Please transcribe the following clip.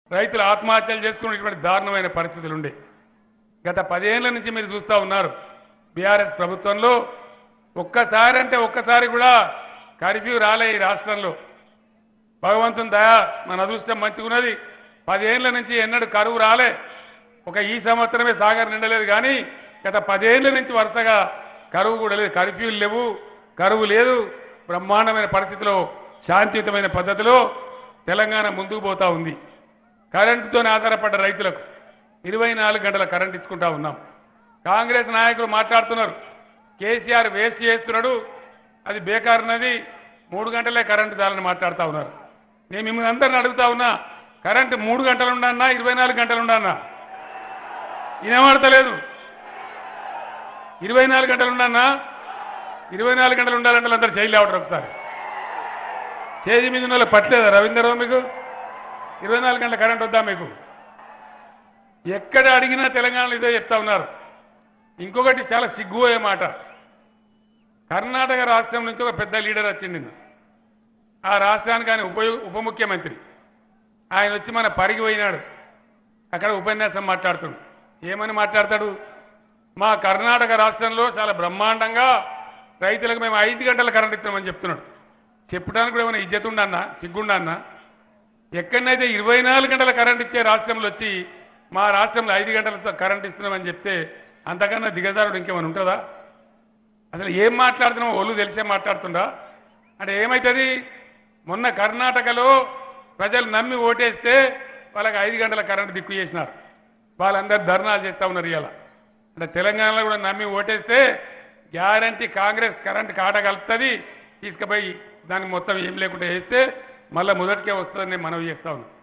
రైతులు ఆత్మహత్యలు చేసుకునేటువంటి దారుణమైన పరిస్థితులు ఉండే గత పదేళ్ల నుంచి మీరు చూస్తూ ఉన్నారు బీఆర్ఎస్ ప్రభుత్వంలో ఒక్కసారి అంటే ఒక్కసారి కూడా కర్ఫ్యూ రాలే ఈ రాష్ట్రంలో భగవంతుని దయ మన అదృష్టం మంచిగున్నది పదేళ్ల నుంచి ఎన్నడూ కరువు రాలే ఒక ఈ సంవత్సరమే సాగర్ నిండలేదు కానీ గత పదేళ్ల నుంచి వరుసగా కరువు కూడా లేదు కర్ఫ్యూలు లేవు కరువు లేదు బ్రహ్మాండమైన పరిస్థితిలో శాంతియుతమైన పద్ధతిలో తెలంగాణ ముందుకు పోతా ఉంది కరెంటుతోనే ఆధారపడ్డ రైతులకు ఇరవై నాలుగు గంటల కరెంట్ ఇచ్చుకుంటా ఉన్నాం కాంగ్రెస్ నాయకులు మాట్లాడుతున్నారు కేసీఆర్ వేస్ట్ చేస్తున్నాడు అది బేకారున్నది మూడు గంటలే కరెంటు చాలని మాట్లాడుతూ ఉన్నారు నేను మిమ్మల్ని అందరిని అడుగుతా ఉన్నా కరెంటు మూడు గంటలు ఉండన్నా ఇరవై నాలుగు గంటలు ఉండన్నా వినబడతలేదు ఇరవై నాలుగు గంటలు ఉండన్నా ఇరవై నాలుగు గంటలు ఉండాలంటే అందరు శైలి అవడరు ఒకసారి స్టేజ్ మీద ఉన్న వాళ్ళు పట్టలేదా రవీంద్రరావు మీకు ఇరవై నాలుగు గంటల కరెంట్ వద్దా మీకు ఎక్కడ అడిగినా తెలంగాణలో ఇదే చెప్తా ఉన్నారు ఇంకొకటి చాలా సిగ్గుపోయే మాట కర్ణాటక రాష్ట్రం నుంచి ఒక పెద్ద లీడర్ వచ్చింది నిన్న ఆ రాష్ట్రానికి ఆయన ఉప ఉప ముఖ్యమంత్రి ఆయన వచ్చి మన పరిగి పోయినాడు అక్కడ ఉపన్యాసం మాట్లాడుతుండు ఏమని మాట్లాడతాడు మా కర్ణాటక రాష్ట్రంలో చాలా బ్రహ్మాండంగా రైతులకు మేము ఐదు గంటల కరెంట్ ఇస్తున్నామని చెప్తున్నాడు చెప్పడానికి కూడా ఏమైనా ఇజ్జత ఉండన్నా సిగ్గుండన్నా ఎక్కడనైతే ఇరవై నాలుగు గంటల కరెంట్ ఇచ్చే రాష్ట్రంలో వచ్చి మా రాష్ట్రంలో ఐదు గంటలతో కరెంట్ ఇస్తున్నామని చెప్తే అంతకన్నా దిగజారుడు ఇంకేమైనా ఉంటుందా అసలు ఏం మాట్లాడుతున్నామో ఒళ్ళు తెలిసే మాట్లాడుతుండా అంటే ఏమవుతుంది మొన్న కర్ణాటకలో ప్రజలు నమ్మి ఓటేస్తే వాళ్ళకి ఐదు గంటల కరెంట్ దిక్కు చేసినారు వాళ్ళందరూ ధర్నాలు చేస్తూ ఉన్నారు ఇవాళ అంటే తెలంగాణలో కూడా నమ్మి ఓటేస్తే గ్యారంటీ కాంగ్రెస్ కరెంట్ కాట కలుపుతుంది తీసుకుపోయి దాన్ని మొత్తం ఏం లేకుండా వేస్తే మళ్ళీ మొదటికే వస్తుందని నేను మనవి చేస్తా ఉన్నాను